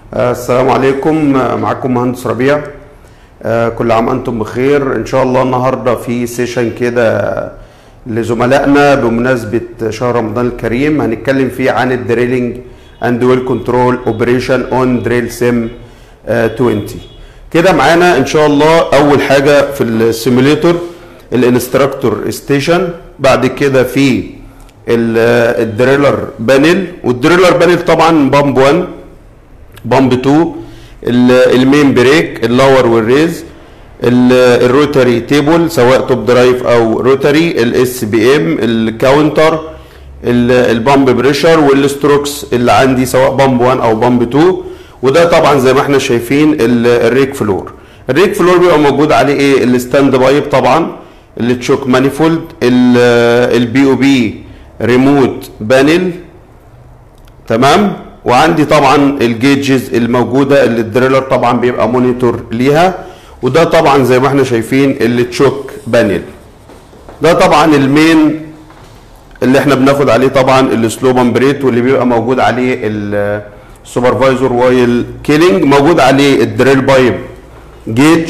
آه، السلام عليكم آه، معكم مهندس ربيع آه، كل عام انتم بخير ان شاء الله النهارده في سيشن كده لزملائنا بمناسبه شهر رمضان الكريم هنتكلم فيه عن الدريلينج اند ويل كنترول اوبريشن اون دريل سيم 20 كده معانا ان شاء الله اول حاجه في السيموليتور الانستراكتور ستيشن بعد كده في ال- الدريلر بانل والدريلر بانل طبعا بامب 1 بامب 2 ال- المين بريك اللور والريز ال- الروتري تيبل سواء توب درايف او روتري الاس بي ام الكاونتر ال- البامب بريشر والستروكس اللي عندي سواء بامب 1 او بامب 2 وده طبعا زي ما احنا شايفين ال- الريك فلور الريك فلور بيبقى موجود عليه ايه الستاند بايب طبعا التشوك مانيفولد البي او بي ريموت بانل تمام وعندي طبعا الجيجز الموجوده اللي الدريلر طبعا بيبقى مونيتور ليها وده طبعا زي ما احنا شايفين اللي تشوك بانل ده طبعا المين اللي احنا بناخد عليه طبعا السلو بريت واللي بيبقى موجود عليه السوبرفايزر وايل كيلينج موجود عليه الدريل بايب جيج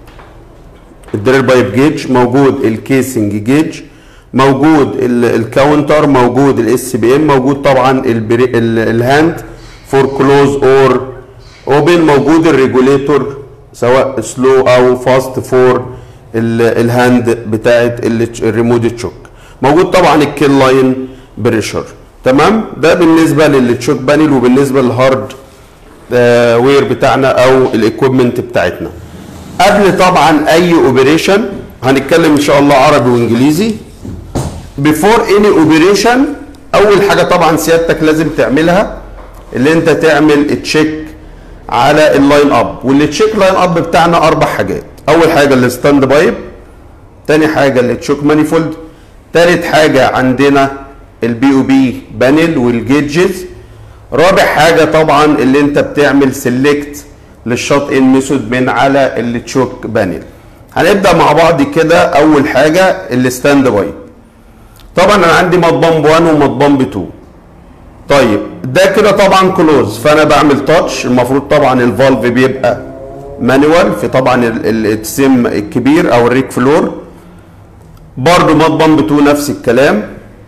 الدريل بايب جيج موجود الكيسنج جيج موجود ال- الكاونتر موجود الاس بي ام موجود طبعا البري... ال- الهاند فور كلوز اور اوبن موجود الريجوليتور سواء سلو او فاست فور ال- الهاند بتاعت ال- الريموت تشوك موجود طبعا الكيل لاين بريشر تمام ده بالنسبه للتشوك بانل وبالنسبه للهارد آه، وير بتاعنا او الاكويبمنت بتاعتنا قبل طبعا اي اوبريشن هنتكلم ان شاء الله عربي وانجليزي بيفور اني اوبريشن اول حاجه طبعا سيادتك لازم تعملها اللي انت تعمل تشيك على اللاين اب والتشيك لاين اب بتاعنا اربع حاجات اول حاجه الستاند بايب تاني حاجه التشوك مانيفولد تالت حاجه عندنا البي او بي بانل والجيجز رابع حاجه طبعا اللي انت بتعمل سيلكت للشوت ان ميثود من على التشوك بانل هنبدا مع بعض كده اول حاجه الستاند بايب طبعا انا عندي ماد بامب 1 وماد بامب 2 طيب ده كده طبعا كلوز فانا بعمل تاتش المفروض طبعا الفالف بيبقى مانوال في طبعا ال- ال- السم الكبير او الريك فلور برضو ماد بامب 2 نفس الكلام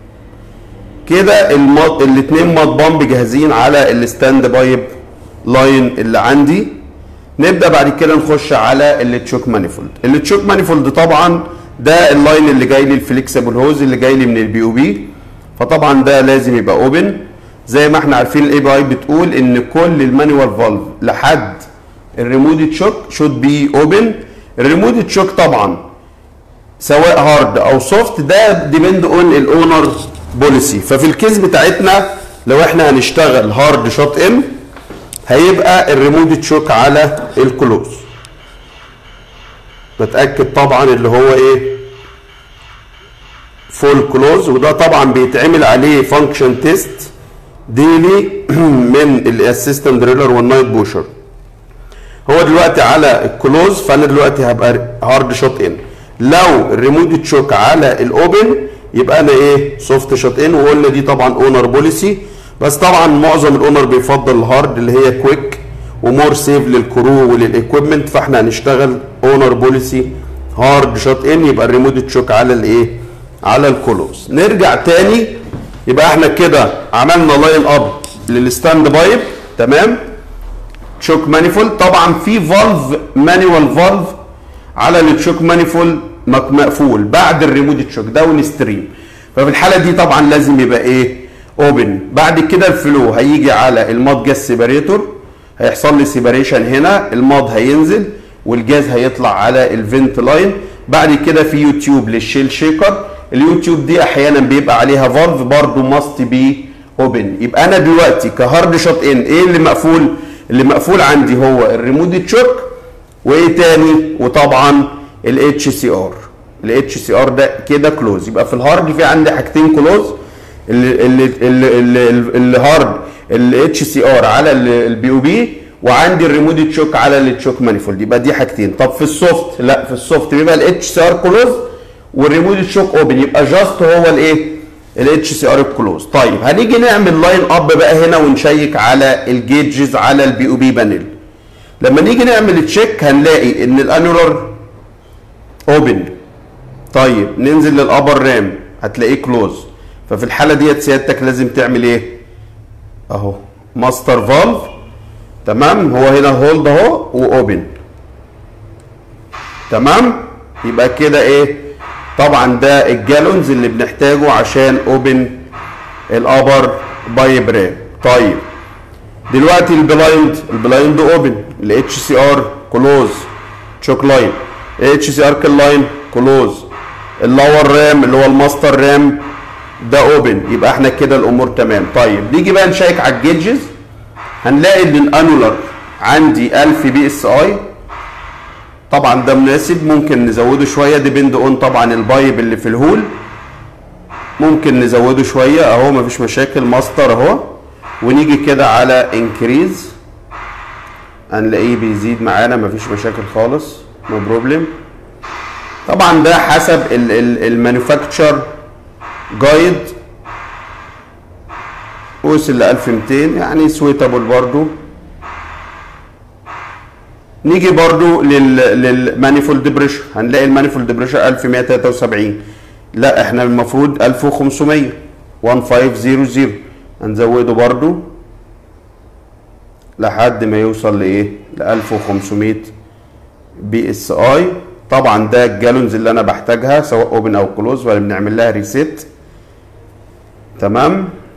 كده الماد الاثنين ماد بامب جاهزين على الستاند بايب لاين اللي عندي نبدا بعد كده نخش على التشوك مانيفولد التشوك مانيفولد طبعا ده اللاين اللي جاي لي الفليكسبل هوز اللي جاي لي من البي او بي فطبعا ده لازم يبقى اوبن زي ما احنا عارفين الاي بي اي بتقول ان كل المانيوال فالف لحد الريموت تشوك شود بي اوبن الريموت تشوك طبعا سواء هارد او سوفت ده ديبند اون الاونر بوليسي ففي الكيس بتاعتنا لو احنا هنشتغل هارد شوت ان هيبقى الريموت تشوك على الكلوز بتاكد طبعا اللي هو ايه فول كلوز وده طبعا بيتعمل عليه فانكشن تيست ديلي من الاسيستنت دريلر والنايت بوشر هو دلوقتي على الكلوز فانا دلوقتي هبقى هارد شوت ان لو الريموت تشوك على الاوبن يبقى انا ايه سوفت شوت ان وقلنا دي طبعا اونر بوليسي بس طبعا معظم الاونر بيفضل الهارد اللي هي كويك ومور سيف للكرو وللاكويبمنت فاحنا هنشتغل اونر بوليسي هارد شوت ان يبقى الريموت تشوك على الايه على الكلوز نرجع تاني يبقى احنا كده عملنا لاين اب للستاند بايب تمام تشوك مانيفولد طبعا في فالف مانيوال فالف على التشوك مانيفولد مك- مقفول بعد الريموت تشوك داون ستريم ففي الحاله دي طبعا لازم يبقى ايه اوبن بعد كده الفلو هيجي على الماد جاز سيباريتور هيحصل لي سيباريشن هنا الماد هينزل والجاز هيطلع على الفنت لاين بعد كده في يوتيوب للشيل شيكر اليوتيوب دي احيانا بيبقى عليها فالف برضو ماست بي اوبن يبقى انا دلوقتي كهارد شوت ان ايه اللي مقفول اللي مقفول عندي هو الريموت تشوك وايه تاني وطبعا الاتش سي ار الاتش سي ار ده كده كلوز يبقى في الهارد في عندي حاجتين كلوز الهارد الاتش سي ار على البي او بي وعندي الريموت تشوك على التشوك مانيفولد يبقى دي حاجتين طب في السوفت لا في السوفت بيبقى الاتش سي ار كلوز والريموت تشوك اوبن يبقى جاست هو الايه الاتش سي ار الكلوز طيب هنيجي نعمل لاين اب بقى هنا ونشيك على الجيجز على البي او بي بانل لما نيجي نعمل تشيك هنلاقي ان الانولار اوبن طيب ننزل للابر رام هتلاقيه كلوز ففي الحاله ديت سيادتك لازم تعمل ايه اهو ماستر فالف تمام هو هنا هولد اهو واوبن تمام يبقى كده ايه طبعا ده الجالونز اللي بنحتاجه عشان اوبن الابر بايب رام طيب دلوقتي البلايند البلايند اوبن الاتش سي ار كلوز تشوك لاين اتش سي ار كل لاين كلوز اللور رام اللي هو الماستر رام ده اوبن يبقى احنا كده الامور تمام طيب نيجي بقى نشيك على الجيجز هنلاقي ان الانولر عندي 1000 بي اس اي طبعا ده مناسب ممكن نزوده شويه ديبند اون طبعا البايب اللي في الهول ممكن نزوده شويه اهو مفيش مشاكل ماستر اهو ونيجي كده على انكريز هنلاقيه بيزيد معانا مفيش مشاكل خالص نو بروبلم طبعا ده حسب المانيفاكتشر جايد وصل ل 1200 يعني سويتابل برضو نيجي برضو لل للمانيفولد بريشر هنلاقي المانيفولد بريشر 1173 لا احنا المفروض 1500 1500 هنزوده برضو لحد ما يوصل لايه ل 1500 بي اس اي طبعا ده الجالونز اللي انا بحتاجها سواء اوبن او كلوز ولا بنعمل لها ريسيت تمام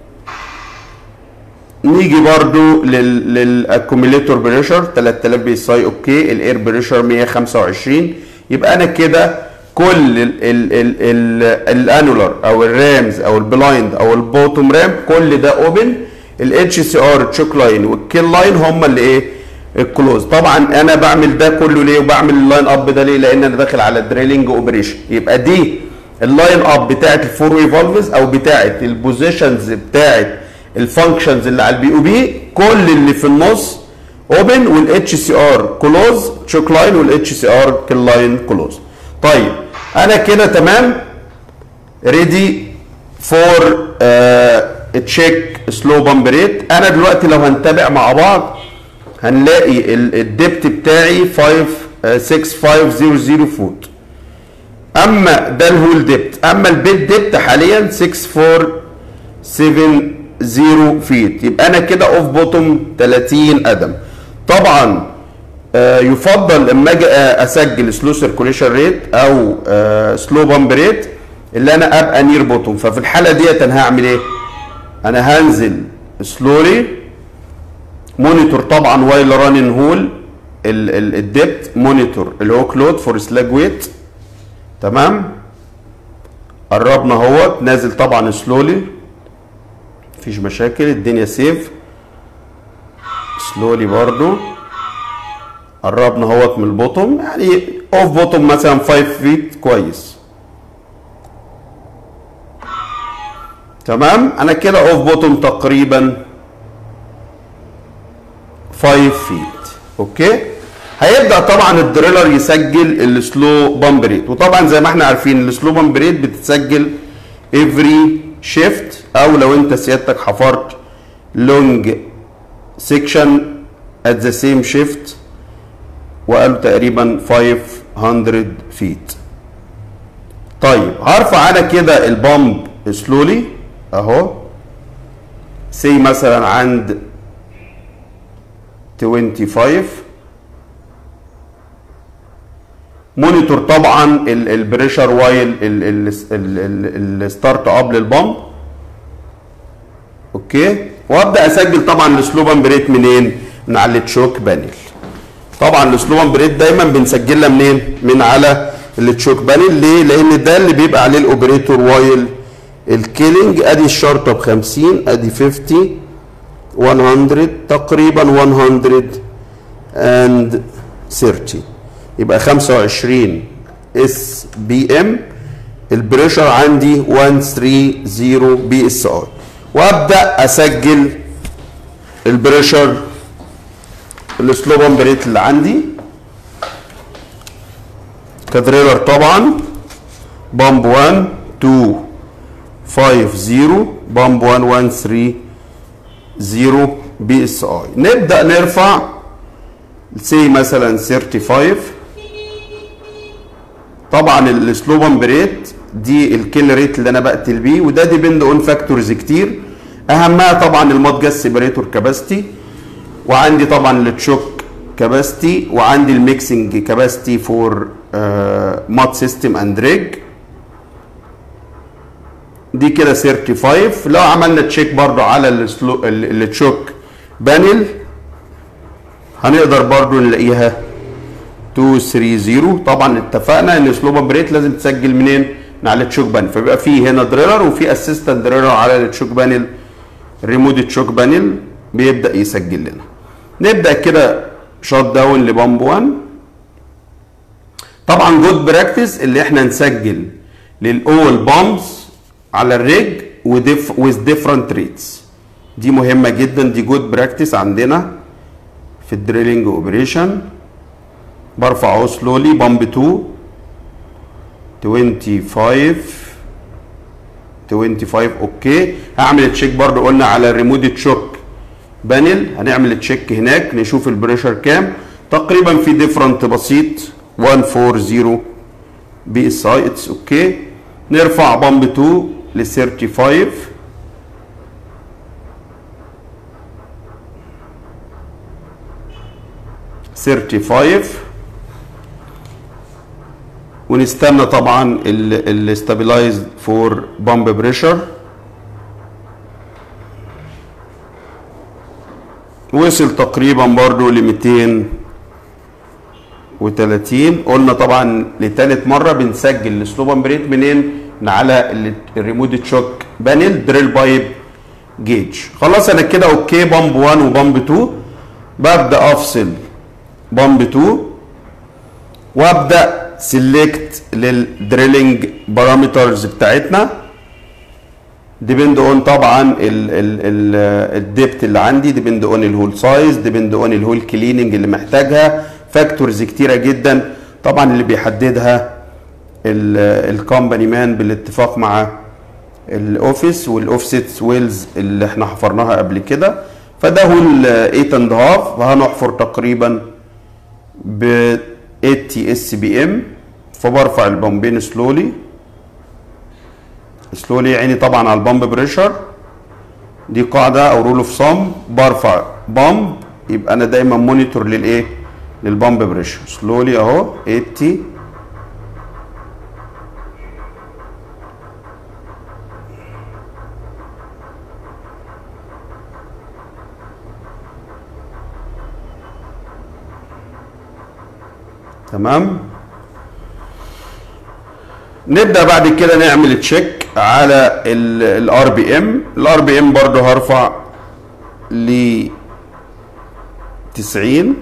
نيجي برضو للاكوميليتور بريشر 3000 بي اس اي اوكي الاير بريشر 125 يبقى انا كده كل الانولار او الرامز او البلايند او البوتوم رام كل ده اوبن الاتش سي ار تشوك لاين والكيل لاين هم اللي ايه الكلوز طبعا انا بعمل ده كله ليه وبعمل اللاين اب ده ليه لان انا داخل على دريلنج اوبريشن يبقى دي اللاين اب بتاعت الفور واي فالفز او بتاعت البوزيشنز بتاعت الفانكشنز اللي على البي او بي كل اللي في النص اوبن والاتش سي ار كلوز تشوك لاين والاتش سي ار كيل لاين كلوز طيب انا كده تمام ريدي فور تشيك سلو بامب ريت انا دلوقتي لو هنتابع مع بعض هنلاقي الدبت بتاعي 5 6500 فوت اما ده الهول دبت اما البيت دبت حاليا 6470 فيت يبقى انا كده اوف بوتوم 30 قدم طبعا آه يفضل لما اجي اسجل سلو سيركوليشن ريت او آه سلو بامب ريت اللي انا ابقى نير بوتوم ففي الحاله ديت انا هعمل ايه انا هنزل سلوري مونيتور طبعا وايل رانين هول الدبت مونيتور اللي هو كلود فور سلاج ويت تمام قربنا اهوت نازل طبعا سلولي مفيش مشاكل الدنيا سيف سلولي برضو قربنا اهوت من البوتوم يعني اوف بوتوم مثلا 5 فيت كويس تمام انا كده اوف بوتوم تقريبا 5 فيت اوكي هيبدا طبعا الدريلر يسجل السلو بامب ريت وطبعا زي ما احنا عارفين السلو بامب ريت بتتسجل افري شيفت او لو انت سيادتك حفرت لونج سيكشن ات ذا سيم شيفت وقالوا تقريبا 500 فيت طيب هرفع انا كده البامب سلولي اهو سي مثلا عند 25 مونيتور طبعا البريشر وايل الستارت اب للبامب اوكي وابدا اسجل طبعا السلو بامب ريت منين؟ من على التشوك بانل طبعا السلو بامب ريت دايما بنسجلها منين؟ من على التشوك بانل ليه؟ لان ده اللي بيبقى عليه الاوبريتور وايل الكيلينج ادي الشرطه ب 50 ادي 50 100 تقريبا 100 and 30 يبقى 25 اس بي ام البريشر عندي 130 بي اس اي وابدا اسجل البريشر السلو بامب ريت اللي عندي كدريلر طبعا بامب 1 2 50 بامب 1130 بي اس اي نبدا نرفع سي مثلا 35 طبعا السلو بريت دي الكيل ريت اللي انا بقتل بيه وده ديبند اون فاكتورز كتير اهمها طبعا المود جاس سيبريتور كاباسيتي وعندي طبعا التشوك كاباسيتي وعندي الميكسنج كاباسيتي فور مات سيستم اند ريج دي كده 35 لو عملنا تشيك برضو على التشوك بانل هنقدر برضو نلاقيها 230 طبعا اتفقنا ان سلوب بريت لازم تسجل منين؟ من على التشوك بانل فبيبقى في هنا دريلر وفي اسيستنت دريلر على التشوك بانل ريموت تشوك بانل بيبدا يسجل لنا نبدا كده شوت داون لبامب 1 طبعا جود براكتس اللي احنا نسجل للاول بامبس على الريج وديف ويز ديفرنت ريتس دي مهمه جدا دي جود براكتس عندنا في الدريلينج اوبريشن برفعه سلولي بامب 2 25 25 اوكي هعمل تشيك برضو قلنا على الريموت تشوك بانل هنعمل تشيك هناك نشوف البريشر كام تقريبا في ديفرنت بسيط 140 بي اس اي اتس اوكي نرفع بامب 2 ل 35 35 ونستنى طبعا الاستابلايزد فور بامب بريشر وصل تقريبا برضو ل 230 قلنا طبعا لتالت مره بنسجل السلو بامب ريت منين؟ من على الريموت تشوك بانل دريل بايب جيج خلاص انا كده اوكي بامب 1 وبامب 2 ببدا افصل بامب 2 وابدا سيلكت للدريلنج بارامترز بتاعتنا ديبند اون طبعا الديبت اللي عندي ديبند اون الهول سايز ديبند اون الهول كليننج اللي محتاجها فاكتورز كتيره جدا طبعا اللي بيحددها الكومباني مان بالاتفاق مع الاوفيس والاوفست ويلز اللي احنا حفرناها قبل كده فده هو ال 8 اند هاف وهنحفر تقريبا ب 80 اس بي ام فبرفع البامبين سلولي سلولي عيني طبعا على البامب بريشر دي قاعده او رول اوف صم برفع بامب يبقى انا دايما مونيتور للايه للبامب بريشر سلولي اهو 80 تمام نبدا بعد كده نعمل تشيك على الار بي ام الار بي ام برضه هرفع ل 90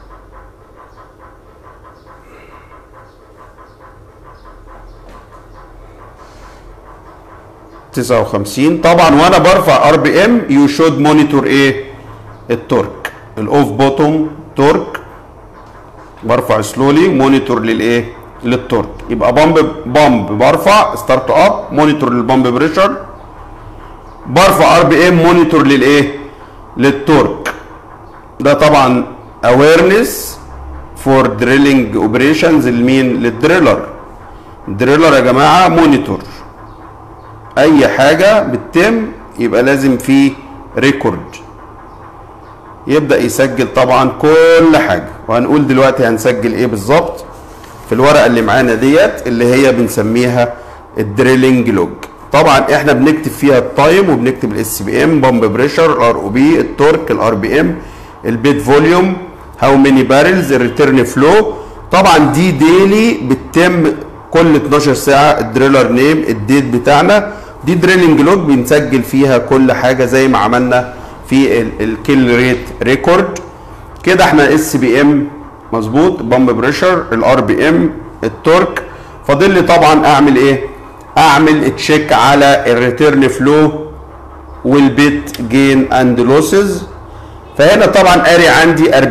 59 طبعا وانا برفع ار بي ام يو شود مونيتور ايه التورك الاوف بوتوم تورك برفع سلولي مونيتور للايه للتورك يبقى بامب بامب برفع ستارت اب مونيتور للبامب بريشر برفع ار بي ام مونيتور للايه للتورك ده طبعا اويرنس فور دريلينج اوبريشنز لمين للدريلر الدريلر يا جماعه مونيتور اي حاجه بتتم يبقى لازم فيه ريكورد يبدا يسجل طبعا كل حاجه وهنقول دلوقتي هنسجل ايه بالظبط في الورقه اللي معانا ديت اللي هي بنسميها الدريلينج لوج طبعا احنا بنكتب فيها التايم وبنكتب الاس بي ام بامب بريشر الار او بي التورك الار بي ام البيت فوليوم هاو ماني بارلز الريتيرن فلو طبعا دي ديلي بتتم كل 12 ساعه الدريلر نيم الديت بتاعنا دي دريلينج لوج بنسجل فيها كل حاجه زي ما عملنا في الكيل ريت ريكورد كده احنا اس بي ام مظبوط بامب بريشر الار بي ام التورك فاضل لي طبعا اعمل ايه اعمل تشيك على الريتيرن فلو والبيت جين اند لوسز فهنا طبعا قاري عندي 40%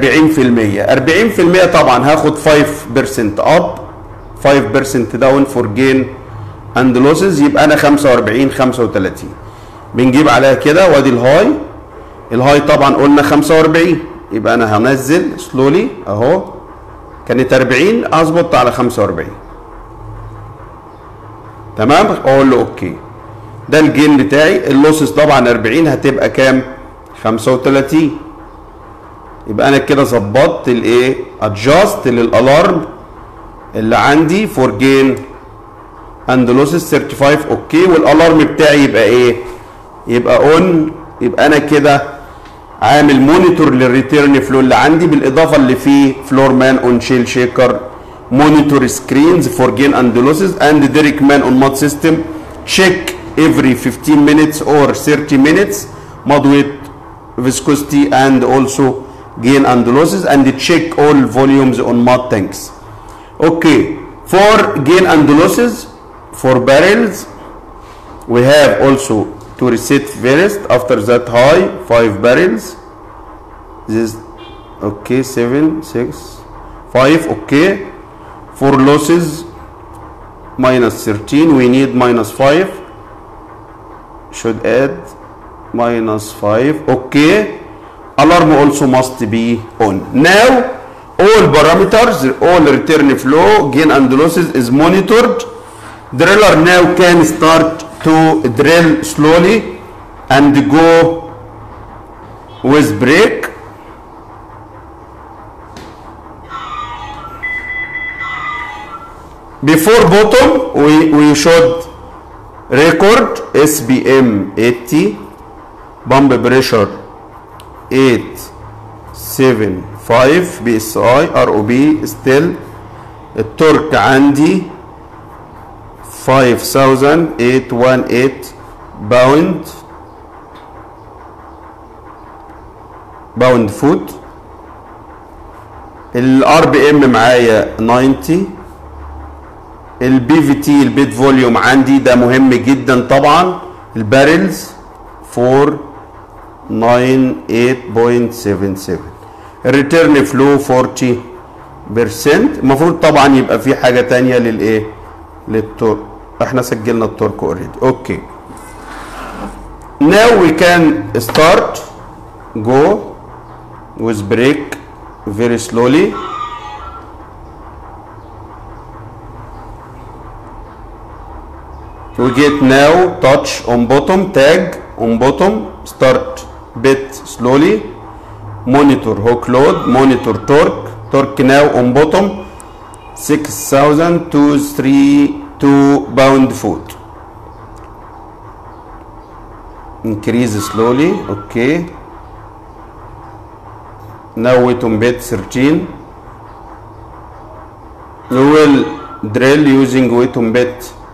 40% طبعا هاخد 5% اب 5% داون فور جين اند لوسز يبقى انا 45 35 بنجيب عليها كده وادي الهاي الهاي طبعا قلنا 45 يبقى انا هنزل سلولي اهو كانت 40 اظبط على 45 تمام اقول له اوكي ده الجين بتاعي اللوسز طبعا 40 هتبقى كام 35 يبقى انا كده ظبطت الايه ادجاست للالارم اللي عندي فور جين اند لوسز 35 اوكي والالارم بتاعي يبقى ايه يبقى اون يبقى انا كده عامل مونيتور للريتيرن فلو اللي عندي بالاضافه اللي فيه فلور مان اون شيل شيكر monitor screens for gain and losses and Derek Man on mod system check every 15 minutes or 30 minutes mod weight viscosity and also gain and losses and check all volumes on mod tanks okay for gain and losses for barrels we have also to reset first after that high 5 barrels this okay 7 6 5 okay for losses minus 13 we need minus 5 should add minus 5 okay alarm also must be on now all parameters all return flow gain and losses is monitored driller now can start to drill slowly and go with brake before bottom we, we should record SBM 80 pump pressure 875 BSI ROB still التورك عندي 5818 باوند باوند فوت الار بي ام معايا 90 البي في تي البيت فوليوم عندي ده مهم جدا طبعا البارلز 498.77 الريتيرن فلو 40 بيرسنت المفروض طبعا يبقى في حاجه تانية للايه للتورك احنا سجلنا التورك اوريدي اوكي now we can start go with brake very slowly we get now touch on bottom tag on bottom start bit slowly monitor hook load monitor torque torque now on bottom 6232 pound foot increase slowly okay now weight on bed 13 we will drill using weight on bed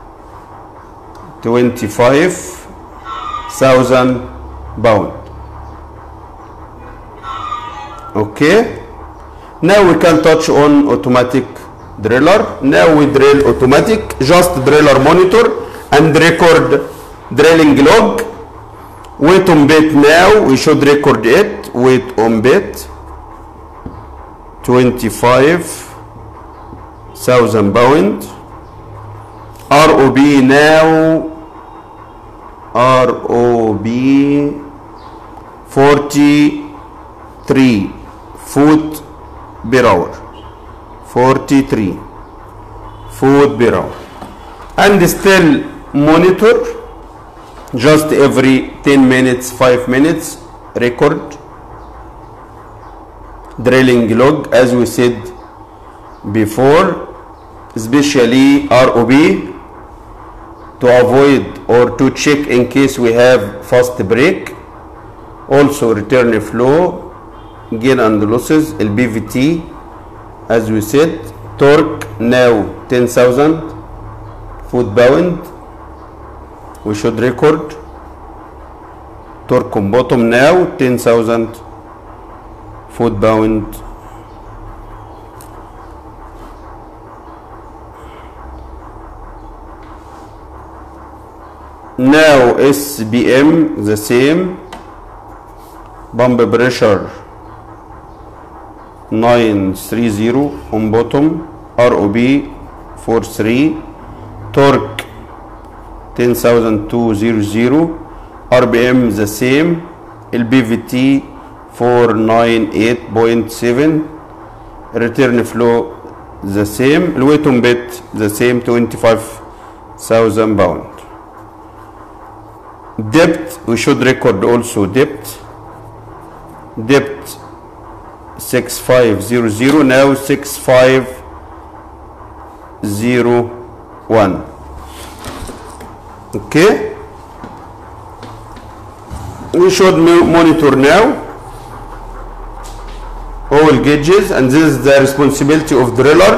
25,000 pound okay now we can touch on automatic driller now we drill automatic just driller monitor and record drilling log weight on bit now we should record it weight on bit 25,000 pound ROB now ROB 43 foot per hour 43 foot per hour and still monitor just every 10 minutes 5 minutes record drilling log as we said before especially ROB to avoid or to check in case we have fast break also return flow gain and losses الBVT as we said torque now 10,000 foot pound we should record torque on bottom now 10,000 foot pound now SBM the same pump pressure 930 on bottom ROB 43 torque 10200 RPM the same الBVT 498.7 return flow the same الويت on bit the same 25,000 pound depth we should record also depth depth 6500 now 6501 okay we should mo- monitor now all gauges and this is the responsibility of driller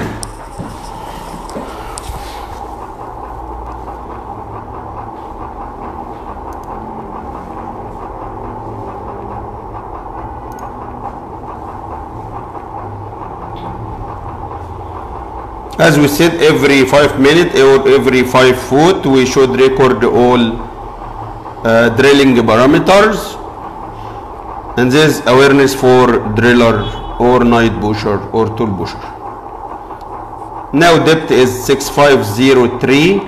as we said every 5 minutes or every 5 foot we should record all uh, drilling parameters and this awareness for driller or night pusher or tool pusher now depth is 6503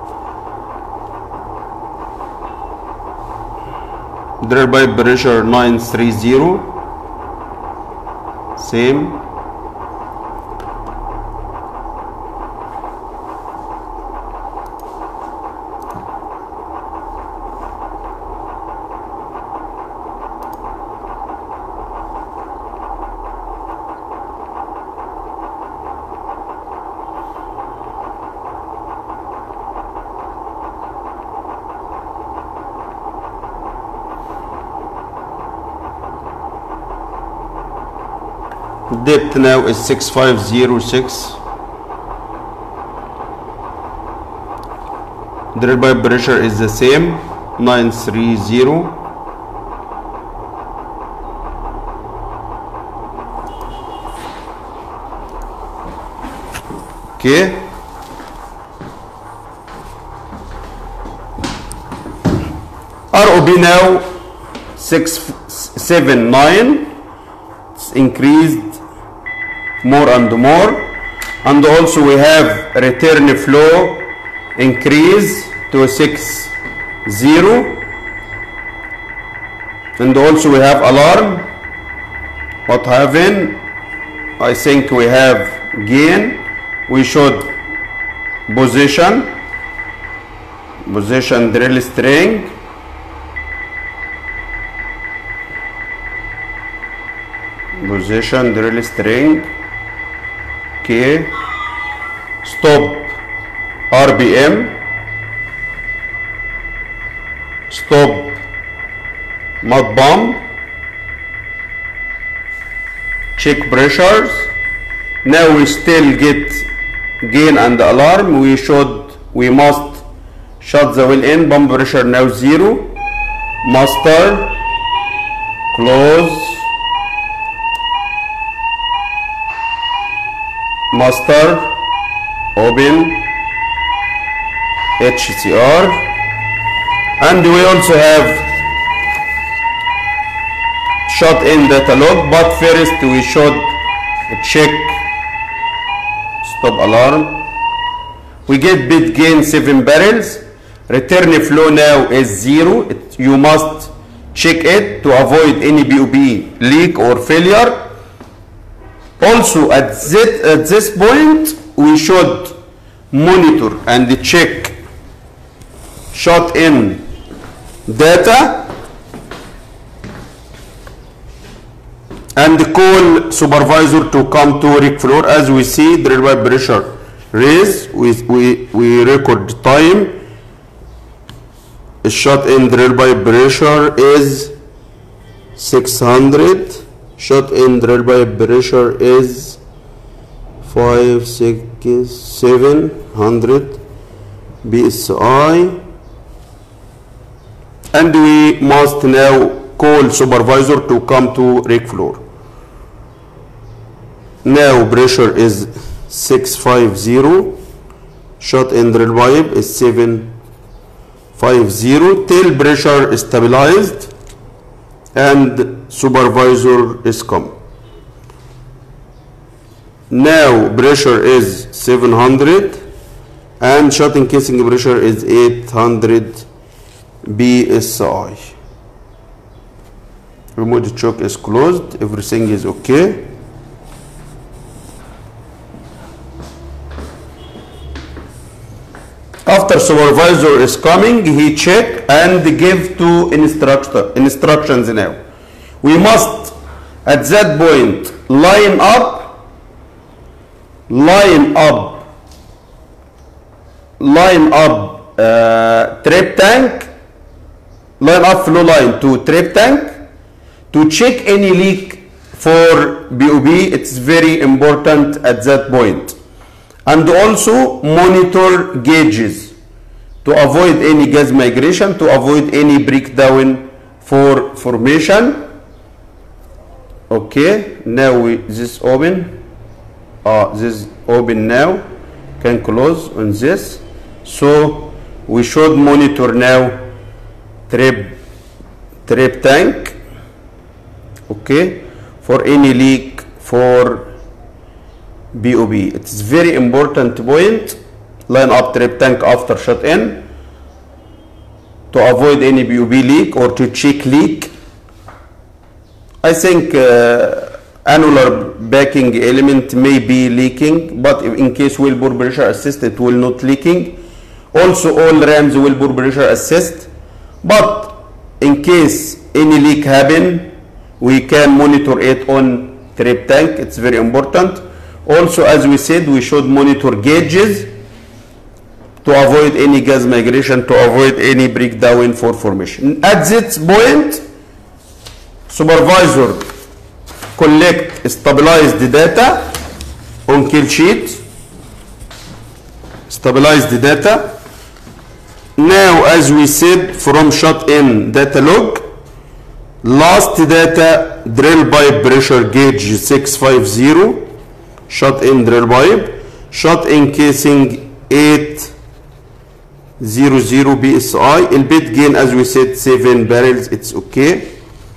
drill pipe pressure 930 same depth now is 6506 drill pipe pressure is the same 930 okay ROB now 679 it's increased more and more and also we have return flow increase to 6 0 and also we have alarm what having I think we have gain we should position position drill string position drill string okay stop RPM stop mud pump check pressures now we still get gain and alarm we should we must shut the wheel in pump pressure now zero master close master open HCR and we also have shut in data log but first we should check stop alarm we get bit gain 7 barrels return flow now is 0 it, you must check it to avoid any BOP leak or failure also at this, at this point we should monitor and check shot in data and call supervisor to come to rig floor as we see drill pipe pressure raise we, we, we record time shot in drill pipe pressure is 600 shot in drill pipe pressure is 5 6 700 psi and we must now call supervisor to come to rig floor now pressure is 650 shot in drill pipe is 750 till pressure is stabilized and supervisor is come now pressure is 700 and shutting casing pressure is 800 psi remote choke is closed everything is okay after supervisor is coming he check and give two instructor instructions now we must at that point line up line up line up uh, trap tank line up flow line to trap tank to check any leak for BOB it's very important at that point and also monitor gauges to avoid any gas migration to avoid any breakdown for formation okay now we this open uh, this open now can close on this so we should monitor now trap trap tank okay for any leak for BOB it's very important point line up trap tank after shut in to avoid any BOB leak or to check leak I think uh, annular backing element may be leaking but in case well bore pressure assist it will not leaking also all rams will bore pressure assist but in case any leak happen we can monitor it on trap tank it's very important also as we said we should monitor gauges to avoid any gas migration to avoid any breakdown for formation at this point supervisor collect stabilize the data on kill sheet stabilize the data now as we said from shut in data log last data drill pipe pressure gauge 650 shut in drill pipe shut in casing 800 psi البيت gain as we said 7 barrels it's okay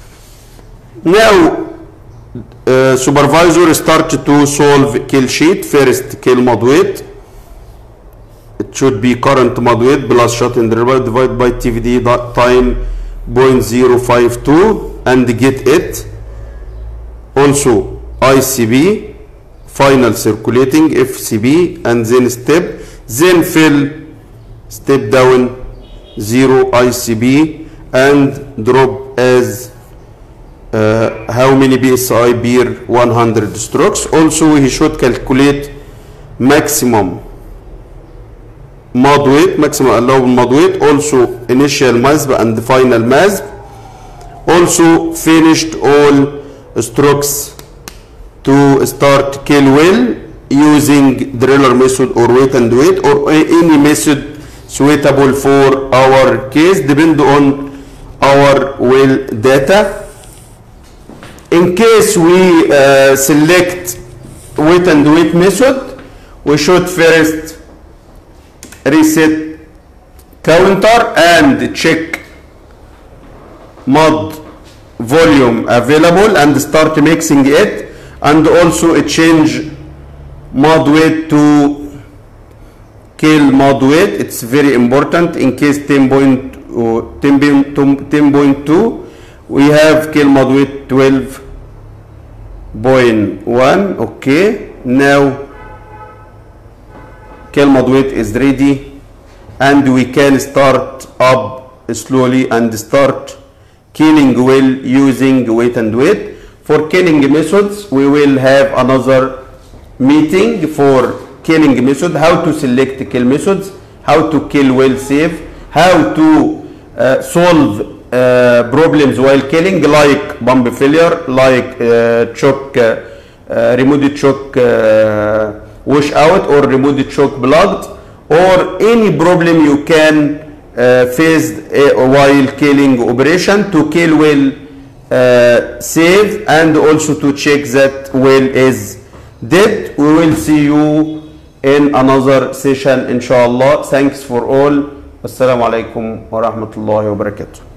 now uh, supervisor start to solve kill sheet first kill mod weight it should be current mod weight plus shot in drill pipe divided by TVD dot time 0.052 and get it also ICB final circulating FCB and then step then fill step down 0 ICB and drop as uh, how many psi per 100 strokes also he should calculate maximum mod weight maximum allowable mod weight also initial MASB and final MASB also finished all strokes to start kill well using driller method or weight and weight or any method suitable for our case depend on our well data in case we uh, select weight and weight method we should first reset counter and check mod volume available and start mixing it and also change mod weight to kill mod weight it's very important in case 10.2 we have kill mod weight 12.1 okay now kill mod weight is ready and we can start up slowly and start killing well using weight and weight for killing methods we will have another meeting for killing method how to select kill methods how to kill well safe how to uh, solve uh, problems while killing like pump failure like uh, choke uh, uh, remote choke uh, wash out or remote choke blocked or any problem you can uh, face uh, while killing operation to kill well uh, safe and also to check that well is dead we will see you in another session inshallah thanks for all assalamu alaikum wa rahmatullahi wa barakatuh